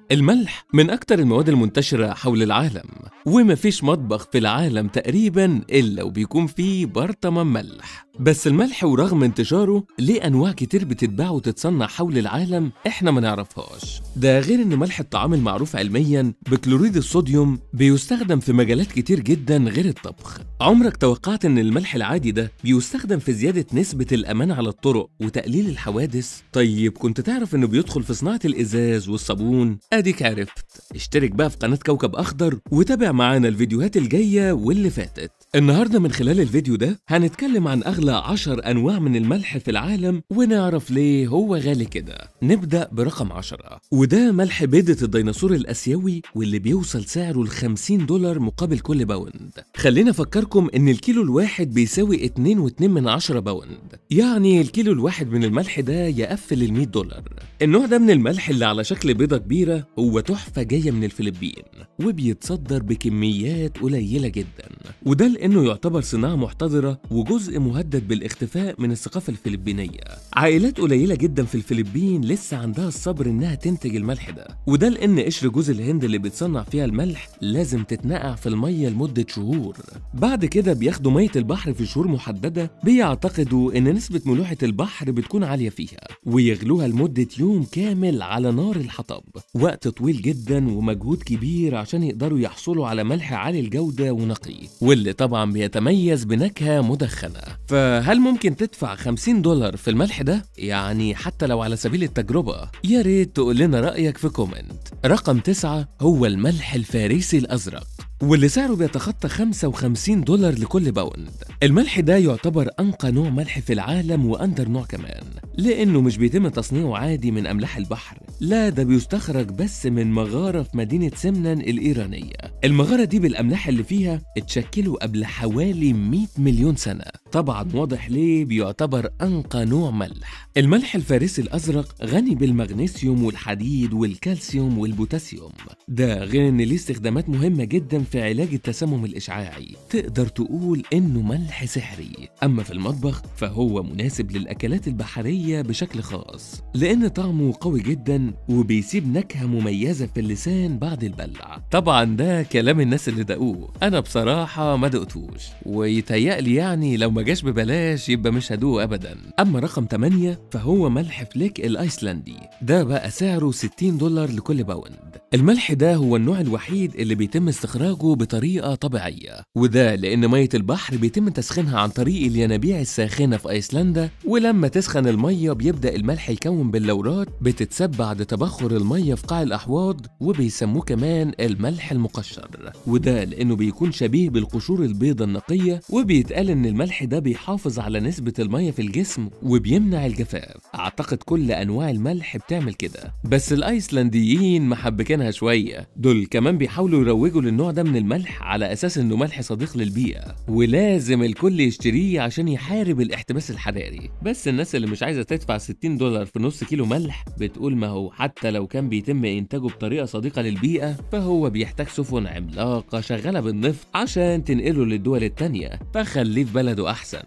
الملح من أكتر المواد المنتشرة حول العالم ومفيش مطبخ في العالم تقريبا إلا وبيكون فيه برطمان ملح بس الملح ورغم انتشاره ليه أنواع كتير بتتباع وتتصنع حول العالم إحنا ما نعرفهاش ده غير إن ملح الطعام المعروف علميا بكلوريد الصوديوم بيستخدم في مجالات كتير جدا غير الطبخ عمرك توقعت إن الملح العادي ده بيستخدم في زيادة نسبة الأمان على الطرق وتقليل الحوادث طيب كنت تعرف إنه بيدخل في صناعة الإزاز والصابون اديك عرفت اشترك بقى في قناة كوكب اخضر وتابع معانا الفيديوهات الجاية واللي فاتت النهاردة من خلال الفيديو ده هنتكلم عن اغلى عشر انواع من الملح في العالم ونعرف ليه هو غالي كده نبدأ برقم عشرة وده ملح بيضة الديناصور الاسيوي واللي بيوصل سعره ل 50 دولار مقابل كل باوند خلينا افكركم ان الكيلو الواحد بيساوي 2.2 من عشرة باوند يعني الكيلو الواحد من الملح ده يقفل ال 100 دولار النوع ده من الملح اللي على شكل بيضة كبيرة هو تحفة جاية من الفلبين وبيتصدر بكميات قليلة جدا وده لأنه يعتبر صناعة محتضرة وجزء مهدد بالاختفاء من الثقافة الفلبينية عائلات قليلة جدا في الفلبين لسه عندها الصبر إنها تنتج الملح ده وده لأن قشر جوز الهند اللي بيتصنع فيها الملح لازم تتنقع في المية لمدة شهور بعد كده بياخدوا مية البحر في شهور محددة بيعتقدوا إن نسبة ملوحة البحر بتكون عالية فيها ويغلوها لمدة يوم كامل على نار الحطب وقت طويل جدا ومجهود كبير عشان يقدروا يحصلوا على ملح عالي الجودة ونقي واللي طبعا بيتميز بنكهة مدخنة فهل ممكن تدفع 50 دولار في الملح ده؟ يعني حتى لو على سبيل التجربة يا ريت تقول لنا رأيك في كومنت رقم تسعة هو الملح الفارسي الأزرق واللي سعره بيتخطى 55 دولار لكل باوند الملح ده يعتبر أنقى نوع ملح في العالم وأندر نوع كمان لأنه مش بيتم تصنيعه عادي من أملاح البحر لا ده بيستخرج بس من مغارة في مدينة سمنان الإيرانية المغارة دي بالأملاح اللي فيها اتشكلوا قبل حوالي 100 مليون سنة طبعا واضح ليه بيعتبر أنقى نوع ملح الملح الفارسي الأزرق غني بالمغنيسيوم والحديد والكالسيوم والبوتاسيوم ده غير إن ليه استخدامات مهمة جدا في علاج التسمم الإشعاعي تقدر تقول إنه ملح سحري أما في المطبخ فهو مناسب للأكلات البحرية بشكل خاص لأن طعمه قوي جدا وبيسيب نكهة مميزة في اللسان بعد البلع طبعا ده كلام الناس اللي دقوه أنا بصراحة ما دقتوش ويتهيألي يعني لو ما جاش ببلاش يبقى مش هدوقه أبدا أما رقم 8 فهو ملح فليك الأيسلندي ده بقى سعره 60 دولار لكل باوند الملح ده هو النوع الوحيد اللي بيتم استخراجه بطريقة طبيعية وده لأن مية البحر بيتم تسخينها عن طريق الينابيع الساخنة في أيسلندا ولما تسخن المية بيبدأ الملح يكون بلورات بتتساب بعد تبخر المية في قاع الأحواض وبيسموه كمان الملح المقشر وده لأنه بيكون شبيه بالقشور البيضة النقية وبيتقال إن الملح ده بيحافظ على نسبة المية في الجسم وبيمنع الجفاف أعتقد كل أنواع الملح بتعمل كده بس الأيسلنديين محبكينها شوية دول كمان بيحاولوا يروجوا للنوع ده من الملح على أساس إنه ملح صديق للبيئة ولازم الكل يشتريه عشان يحارب الاحتباس الحراري بس الناس اللي مش عايزة تدفع 60 دولار في نص كيلو ملح بتقول ما هو حتى لو كان بيتم إنتاجه بطريقة صديقة للبيئة فهو بيحتاج سفن عملاقة شغالة بالنفط عشان تنقله للدول التانية فخليه في بلده أحسن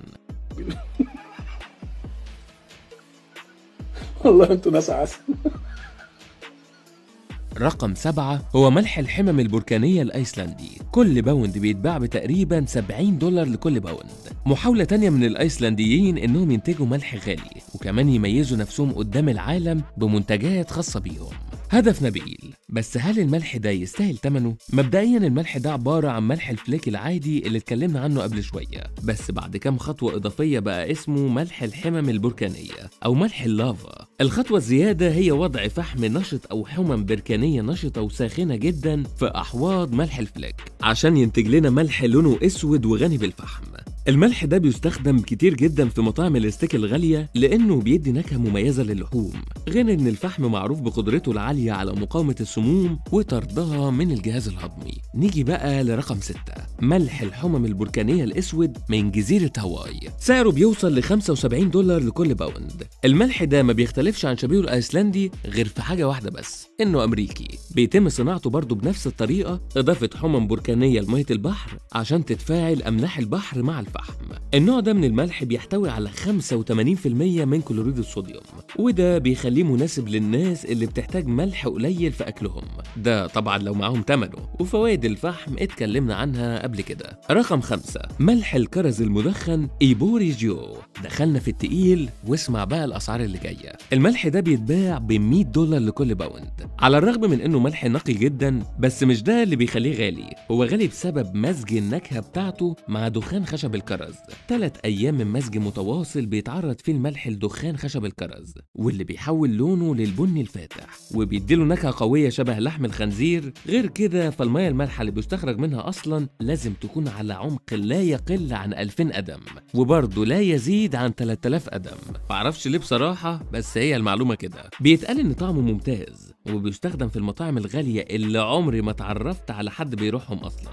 والله انتوا ناس عسل رقم سبعة هو ملح الحمم البركانية الأيسلندي كل باوند بيتباع بتقريبا 70 دولار لكل باوند محاولة تانية من الأيسلنديين إنهم ينتجوا ملح غالي وكمان يميزوا نفسهم قدام العالم بمنتجات خاصة بيهم هدف نبيل بس هل الملح ده يستاهل ثمنه؟ مبدئيا الملح ده عبارة عن ملح الفليك العادي اللي اتكلمنا عنه قبل شوية بس بعد كام خطوة إضافية بقى اسمه ملح الحمم البركانية أو ملح اللافا الخطوة الزيادة هي وضع فحم نشط أو حمم بركانية نشطة وساخنة جدا في أحواض ملح الفليك عشان ينتج لنا ملح لونه أسود وغني بالفحم الملح ده بيستخدم كتير جدا في مطاعم الاستيك الغالية لأنه بيدي نكهة مميزة للحوم غير إن الفحم معروف بقدرته العالية على مقاومة السموم وطردها من الجهاز الهضمي نيجي بقى لرقم ستة ملح الحمم البركانية الأسود من جزيرة هاواي سعره بيوصل ل 75 دولار لكل باوند الملح ده ما بيختلفش عن شبيهه الأيسلندي غير في حاجة واحدة بس إنه أمريكي بيتم صناعته برضه بنفس الطريقة إضافة حمم بركانية لمية البحر عشان تتفاعل أملاح البحر مع الفحم النوع ده من الملح بيحتوي على 85% من كلوريد الصوديوم وده بيخليه مناسب للناس اللي بتحتاج ملح قليل في أكلهم ده طبعا لو معاهم تمنه وفوائد الفحم اتكلمنا عنها قبل كده رقم خمسة ملح الكرز المدخن ايبوريجيو دخلنا في التقيل واسمع بقى الأسعار اللي جاية الملح ده بيتباع ب 100 دولار لكل باوند على الرغم من انه ملح نقي جدا بس مش ده اللي بيخليه غالي هو غالي بسبب مزج النكهة بتاعته مع دخان خشب الكرز ثلاث أيام من مزج متواصل بيتعرض فيه الملح لدخان خشب الكرز واللي بيحول لونه للبني الفاتح وبيديله نكهة قوية شبه لحم الخنزير غير كده فالمية المالحة اللي بيستخرج منها أصلا لازم تكون على عمق لا يقل عن 2000 قدم وبرضه لا يزيد عن 3000 قدم معرفش ليه بصراحة بس هي المعلومة كده بيتقال إن طعمه ممتاز وبيستخدم في المطاعم الغالية اللي عمري ما اتعرفت على حد بيروحهم أصلا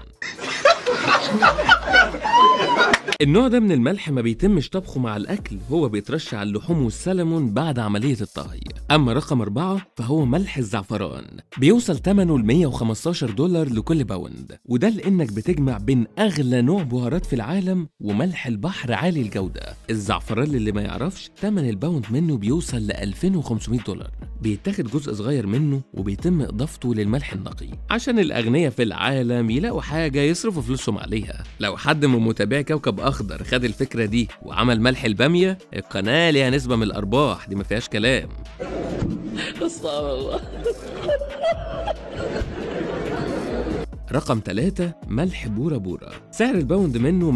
النوع ده من الملح ما بيتمش طبخه مع الأكل هو بيترش على اللحوم والسلمون بعد عملية الطهي أما رقم أربعة فهو ملح الزعفران بيوصل ثمنه ل 115 دولار لكل باوند وده لأنك بتجمع بين أغلى نوع بهارات في العالم وملح البحر عالي الجودة الزعفران اللي ما يعرفش ثمن الباوند منه بيوصل ل 2500 دولار بيتاخد جزء صغير منه وبيتم إضافته للملح النقي عشان الأغنياء في العالم يلاقوا حاجة يصرفوا فلوسهم عليها لو حد من متابعي كوكب أخضر خد الفكرة دي وعمل ملح البامية القناة ليها نسبة من الأرباح دي ما فيهاش كلام استغفر الله رقم 3 ملح بورا بورا سعر الباوند منه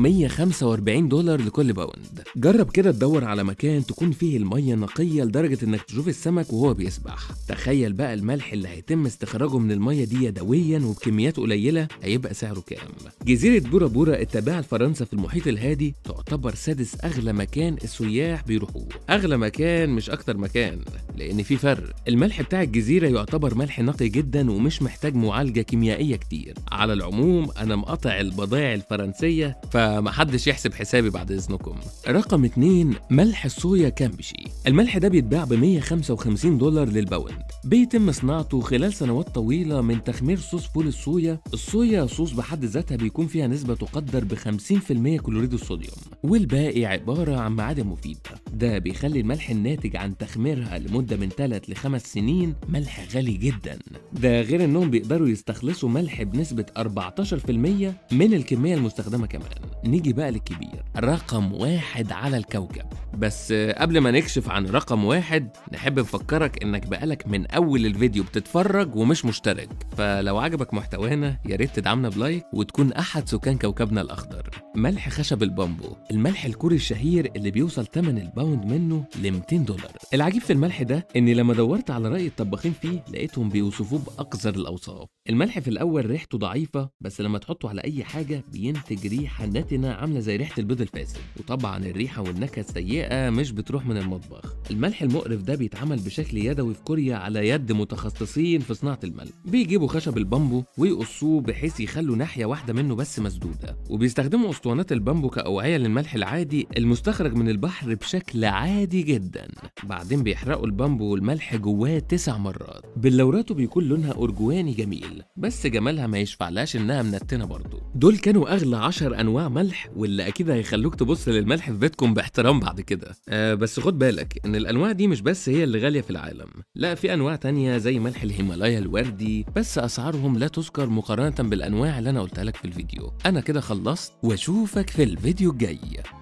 145 دولار لكل باوند جرب كده تدور على مكان تكون فيه المية نقية لدرجة انك تشوف السمك وهو بيسبح تخيل بقى الملح اللي هيتم استخراجه من المية دي يدويا وبكميات قليلة هيبقى سعره كام جزيرة بورا بورا التابعة لفرنسا في المحيط الهادي تعتبر سادس اغلى مكان السياح بيروحوه اغلى مكان مش اكتر مكان لان في فرق الملح بتاع الجزيرة يعتبر ملح نقي جدا ومش محتاج معالجة كيميائية كتير على العموم انا مقطع البضائع الفرنسيه فمحدش يحسب حسابي بعد اذنكم رقم 2 ملح الصويا كامبشي الملح ده بيتباع ب 155 دولار للباوند بيتم صناعته خلال سنوات طويله من تخمير صوص فول الصويا الصويا صوص بحد ذاتها بيكون فيها نسبه تقدر ب 50% كلوريد الصوديوم والباقي عباره عن معادن مفيده ده بيخلي الملح الناتج عن تخميرها لمده من 3 ل 5 سنين ملح غالي جدا ده غير انهم بيقدروا يستخلصوا ملح بنسبه 14% من الكمية المستخدمة كمان نيجي بقى للكبير رقم واحد على الكوكب بس قبل ما نكشف عن رقم واحد نحب نفكرك انك بقالك من اول الفيديو بتتفرج ومش مشترك فلو عجبك محتوانا يا ريت تدعمنا بلايك وتكون احد سكان كوكبنا الاخضر ملح خشب البامبو الملح الكوري الشهير اللي بيوصل ثمن الباوند منه ل 200 دولار العجيب في الملح ده اني لما دورت على راي الطباخين فيه لقيتهم بيوصفوه باقذر الاوصاف الملح في الاول ريحته ضعيفه بس لما تحطه على اي حاجه بينتج ريحه نتنه عامله زي ريحه البيض الفاسد وطبعا الريحه والنكهه السيئه مش بتروح من المطبخ الملح المقرف ده بيتعمل بشكل يدوي في كوريا على يد متخصصين في صناعه الملح بيجيبوا خشب البامبو ويقصوه بحيث يخلوا ناحيه واحده منه بس مسدوده وبيستخدموا اسطوانات البامبو كاوعيه للملح العادي المستخرج من البحر بشكل عادي جدا بعدين بيحرقوا البامبو والملح جواه تسع مرات بلوراته بيكون لونها ارجواني جميل بس جمالها ما يشفعلهاش انها منتنه برضه دول كانوا اغلى 10 انواع ملح واللي اكيد هيخلوك تبص للملح في بيتكم باحترام بعد كده آه بس خد بالك ان الانواع دي مش بس هي اللي غاليه في العالم لا في انواع تانية زي ملح الهيمالايا الوردي بس اسعارهم لا تذكر مقارنه بالانواع اللي انا قلتها لك في الفيديو انا كده خلصت واشوفك في الفيديو الجاي